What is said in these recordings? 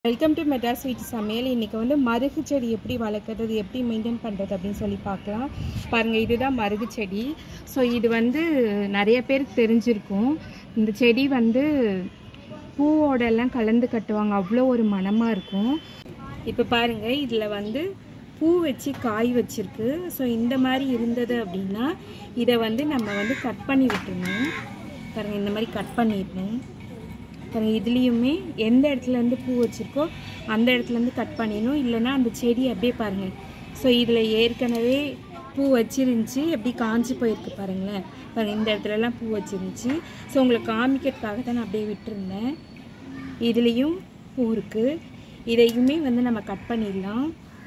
welcome to Madras வீட்டு சமையல் இன்றைக்கி வந்து மருகு செடி எப்படி வளர்க்குறது எப்படி மெயின்டைன் பண்ணுறது அப்படின்னு சொல்லி பார்க்கலாம் பாருங்கள் இதுதான் மருகு செடி ஸோ இது வந்து நிறைய பேருக்கு தெரிஞ்சிருக்கும் இந்த செடி வந்து பூவோட எல்லாம் கலந்து கட்டுவாங்க அவ்வளோ ஒரு மனமாக இருக்கும் இப்போ பாருங்கள் இதில் வந்து பூ வச்சு காய் வச்சிருக்கு ஸோ இந்த மாதிரி இருந்தது அப்படின்னா இதை வந்து நம்ம வந்து கட் பண்ணி விட்டுருணும் பாருங்கள் இந்த மாதிரி கட் பண்ணிடணும் பாருங்கள் இதுலேயுமே எந்த இடத்துலேருந்து பூ வச்சுருக்கோ அந்த இடத்துலேருந்து கட் பண்ணிடணும் இல்லைன்னா அந்த செடி அப்படியே பாருங்கள் ஸோ இதில் ஏற்கனவே பூ வச்சிருந்துச்சு எப்படி காஞ்சி போயிருக்கு பாருங்களேன் பாருங்கள் இந்த இடத்துலலாம் பூ வச்சிருந்துச்சு ஸோ உங்களுக்கு காமிக்கிறதுக்காக தான் நான் அப்படியே விட்டுருந்தேன் இதுலேயும் பூ இருக்குது இதையுமே வந்து நம்ம கட் பண்ணிடலாம்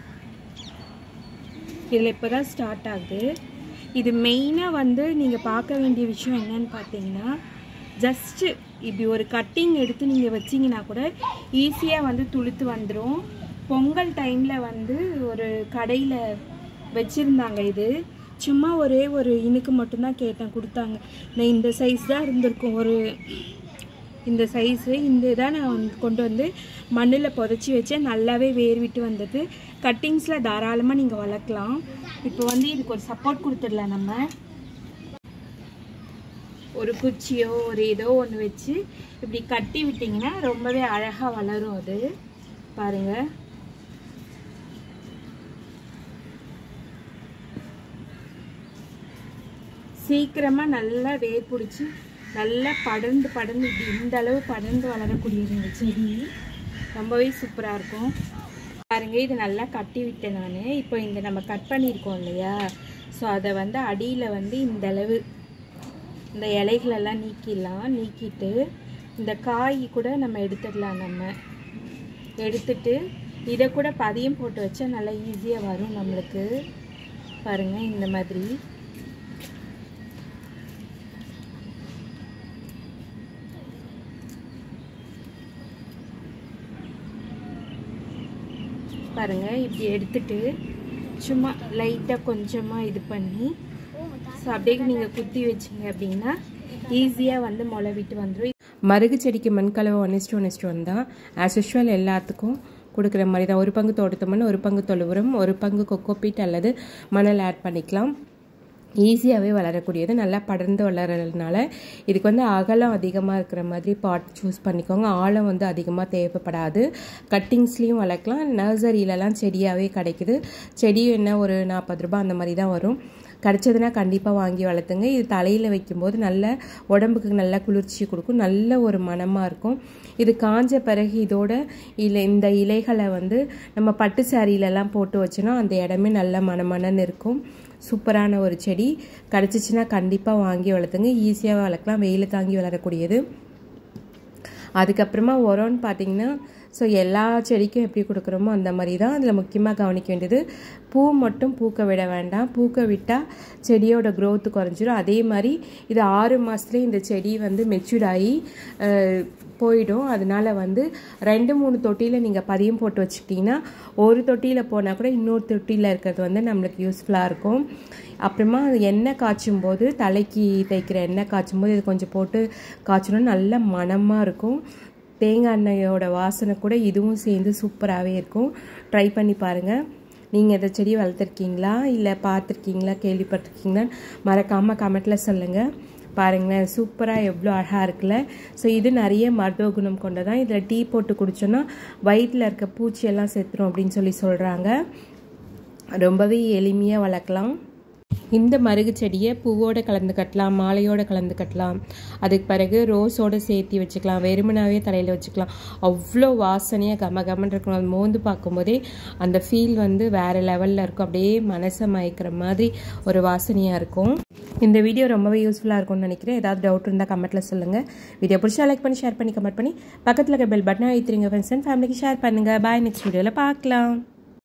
இதில் இப்போ தான் ஸ்டார்ட் ஆகுது இது மெயினாக வந்து நீங்கள் பார்க்க வேண்டிய விஷயம் என்னன்னு பார்த்தீங்கன்னா ஜஸ்ட்டு இப்படி ஒரு கட்டிங் எடுத்து நீங்கள் வச்சிங்கன்னா கூட ஈஸியாக வந்து துளுத்து வந்துடும் பொங்கல் டைமில் வந்து ஒரு கடையில் வச்சுருந்தாங்க இது சும்மா ஒரே ஒரு இனுக்கு மட்டும்தான் கேட்டேன் கொடுத்தாங்க நான் இந்த சைஸ் தான் இருந்திருக்கும் ஒரு இந்த சைஸு இந்த இதான் நான் வந்து கொண்டு வந்து மண்ணில் புதைச்சி வச்சேன் நல்லாவே வேர் விட்டு வந்தது கட்டிங்ஸில் தாராளமாக நீங்கள் வளர்க்கலாம் இப்போ வந்து இதுக்கு ஒரு சப்போர்ட் கொடுத்துடலாம் நம்ம ஒரு குச்சியோ ஒரு ஏதோ ஒன்று வச்சு இப்படி கட்டி விட்டிங்கன்னா ரொம்பவே அழகாக வளரும் அது பாருங்கள் சீக்கிரமாக நல்லா வேர் பிடிச்சி நல்லா படர்ந்து படர்ந்து இப்படி இந்த அளவு படர்ந்து வளரக்கூடியது இந்த செடி ரொம்பவே சூப்பராக இருக்கும் பாருங்க இது நல்லா கட்டி விட்டேன் நான் இப்போ இந்த நம்ம கட் பண்ணியிருக்கோம் இல்லையா ஸோ அதை வந்து அடியில் வந்து இந்த அளவு இந்த இலைகளெல்லாம் நீக்கிடலாம் நீக்கிட்டு இந்த காய் கூட நம்ம எடுத்துடலாம் நம்ம எடுத்துட்டு இதை கூட பதியம் போட்டு வச்சா நல்லா ஈஸியாக வரும் நம்மளுக்கு பாருங்கள் இந்த மாதிரி பாருங்கள் இப்படி எடுத்துட்டு சும்மா லைட்டாக கொஞ்சமாக இது பண்ணி ஸோ அப்படியே நீங்கள் குத்தி வச்சிங்க அப்படின்னா ஈஸியாக வந்து முளை விட்டு வந்துடும் மருகு செடிக்கு மண்கலவை one is to one is to one தான் ஆஸ் யூஷுவல் எல்லாத்துக்கும் கொடுக்குற மாதிரி தான் ஒரு பங்கு தோட்டத்து மண் ஒரு பங்கு தொழு உரம் ஒரு பங்கு கொக்கோபீட் அல்லது மணல் ஆட் பண்ணிக்கலாம் ஈஸியாகவே வளரக்கூடியது நல்லா படர்ந்து வளர்றதுனால இதுக்கு வந்து அகலம் அதிகமாக இருக்கிற மாதிரி பாட் சூஸ் பண்ணிக்கோங்க ஆழம் வந்து அதிகமாக தேவைப்படாது கட்டிங்ஸ்லேயும் வளர்க்கலாம் நர்சரியிலலாம் செடியாகவே கிடைக்குது செடியும் என்ன ஒரு நாற்பது ரூபாய் அந்த மாதிரி தான் வரும் கிடச்சதுன்னா கண்டிப்பாக வாங்கி வளர்த்துங்க இது தலையில் வைக்கும்போது நல்ல உடம்புக்கு நல்ல குளிர்ச்சி கொடுக்கும் நல்ல ஒரு மனமாக இருக்கும் இது காஞ்ச பிறகு இதோட இலை இந்த இலைகளை வந்து நம்ம பட்டு சாரியிலலாம் போட்டு வச்சோன்னா அந்த இடமே நல்ல மனமனன்னு இருக்கும் சூப்பரான ஒரு செடி கிடச்சிச்சின்னா கண்டிப்பாக வாங்கி வளர்த்துங்க ஈஸியாக வளர்க்கலாம் வெயில் தாங்கி வளரக்கூடியது அதுக்கப்புறமா உரம்னு பார்த்தீங்கன்னா ஸோ எல்லா செடிக்கும் எப்படி கொடுக்குறோமோ அந்த மாதிரி தான் அதில் முக்கியமாக கவனிக்க வேண்டியது பூ மட்டும் பூக்க விட வேண்டாம் பூக்க விட்டால் செடியோட க்ரோத்து குறைஞ்சிரும் அதே மாதிரி இது ஆறு மாதத்துலேயே இந்த செடி வந்து மெச்சூர்ட் ஆகி போயிடும் அதனால் வந்து ரெண்டு மூணு தொட்டியில் நீங்கள் பதியம் போட்டு வச்சுக்கிட்டிங்கன்னா ஒரு தொட்டியில் போனால் கூட இன்னொரு தொட்டியில் இருக்கிறது வந்து நம்மளுக்கு யூஸ்ஃபுல்லாக இருக்கும் அப்புறமா எண்ணெய் காய்ச்சும் போது தலைக்கு தைக்கிற எண்ணெய் காய்ச்சும் போது இது கொஞ்சம் போட்டு காய்ச்சணும் நல்ல மணமாக இருக்கும் தேங்காய் எண்ணெயோட வாசனை கூட இதுவும் சேர்ந்து சூப்பராகவே இருக்கும் ட்ரை பண்ணி பாருங்கள் நீங்கள் இந்த செடி வளர்த்துருக்கீங்களா இல்லை பார்த்துருக்கீங்களா கேள்விப்பட்டிருக்கீங்களா மறக்காமல் கமெண்ட்டில் சொல்லுங்கள் பாருங்களேன் சூப்பராக எவ்வளோ அழகாக இருக்குல்ல ஸோ இது நிறைய மருத்துவ குணம் கொண்டதான் இதில் டீ போட்டு குடித்தோன்னா வயிற்றில் இருக்க பூச்சியெல்லாம் செத்துரும் அப்படின்னு சொல்லி சொல்கிறாங்க ரொம்பவே எளிமையாக வளர்க்கலாம் இந்த மருகு செடியை பூவோடு கலந்து கட்டலாம் மாலையோடு கலந்து கட்டலாம் அதுக்கு பிறகு ரோஸோடு சேர்த்து வச்சுக்கலாம் வெறுமனாவே தலையில் வச்சுக்கலாம் அவ்வளோ வாசனையாக கம கமன் இருக்கணும் அது மோந்து பார்க்கும்போதே அந்த ஃபீல் வந்து வேறு லெவலில் இருக்கும் அப்படியே மனசை மயக்கிற மாதிரி ஒரு வாசனையாக இருக்கும் இந்த வீடியோ ரொம்பவே யூஸ்ஃபுல்லாக இருக்கும்னு நினைக்கிறேன் ஏதாவது டவுட் இருந்தால் கமெண்ட்டில் சொல்லுங்கள் வீடியோ பிடிச்சா லைக் பண்ணி ஷேர் பண்ணி கமெண்ட் பண்ணி பக்கத்தில் இருக்க பெல் பட்டனை வைத்திருங்க ஃப்ரெண்ட்ஸ் அண்ட் ஃபேமிலிக்கு ஷேர் பண்ணுங்கள் பாய் நெக்ஸ்ட் வீடியோவில் பார்க்கலாம்